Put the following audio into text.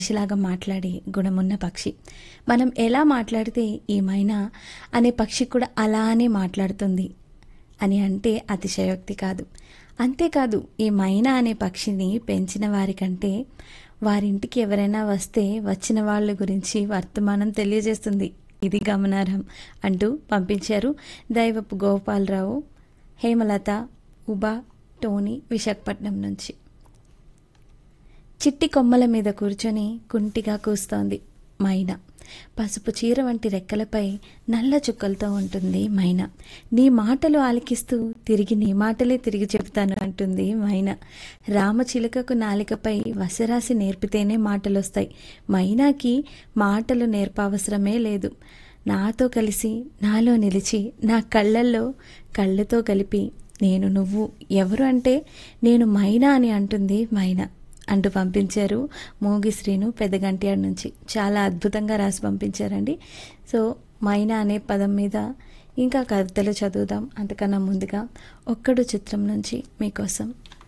పక్షిలాగా మాట్లాడే గుణమున్న పక్షి మనం ఎలా మాట్లాడితే ఈ మైనా అనే పక్షి కూడా అలానే మాట్లాడుతుంది అని అంటే అతిశయోక్తి కాదు అంతేకాదు ఈ మైనా అనే పక్షిని పెంచిన వారికంటే వారింటికి ఎవరైనా వస్తే వచ్చిన వాళ్ళ గురించి వర్తమానం తెలియజేస్తుంది ఇది గమనార్హం అంటూ పంపించారు దైవపు గోపాలరావు హేమలత ఉబా టోనీ విశాఖపట్నం నుంచి చిట్టి కొమ్మల మీద కూర్చొని కుంటిగా కూస్తోంది మైనా పసుపు చీర వంటి రెక్కలపై నల్ల చుక్కలతో ఉంటుంది మైనా నీ మాటలు ఆలకిస్తూ తిరిగి నీ మాటలే తిరిగి చెబుతాను అంటుంది మైనా రామచిలుకకు నాలికపై వసరాసి నేర్పితేనే మాటలు వస్తాయి మైనాకి మాటలు నేర్పవసరమే లేదు నాతో కలిసి నాలో నిలిచి నా కళ్ళల్లో కళ్ళతో కలిపి నేను నువ్వు ఎవరు అంటే నేను మైనా అని అంటుంది మైనా అంటూ పంపించారు మోగి శ్రీను పెద్దగంటియాడు నుంచి చాలా అద్భుతంగా రాసి పంపించారండి సో మైనా అనే పదం మీద ఇంకా కవితలు చదువుదాం అంతకన్నా ముందుగా ఒక్కడు చిత్రం నుంచి మీకోసం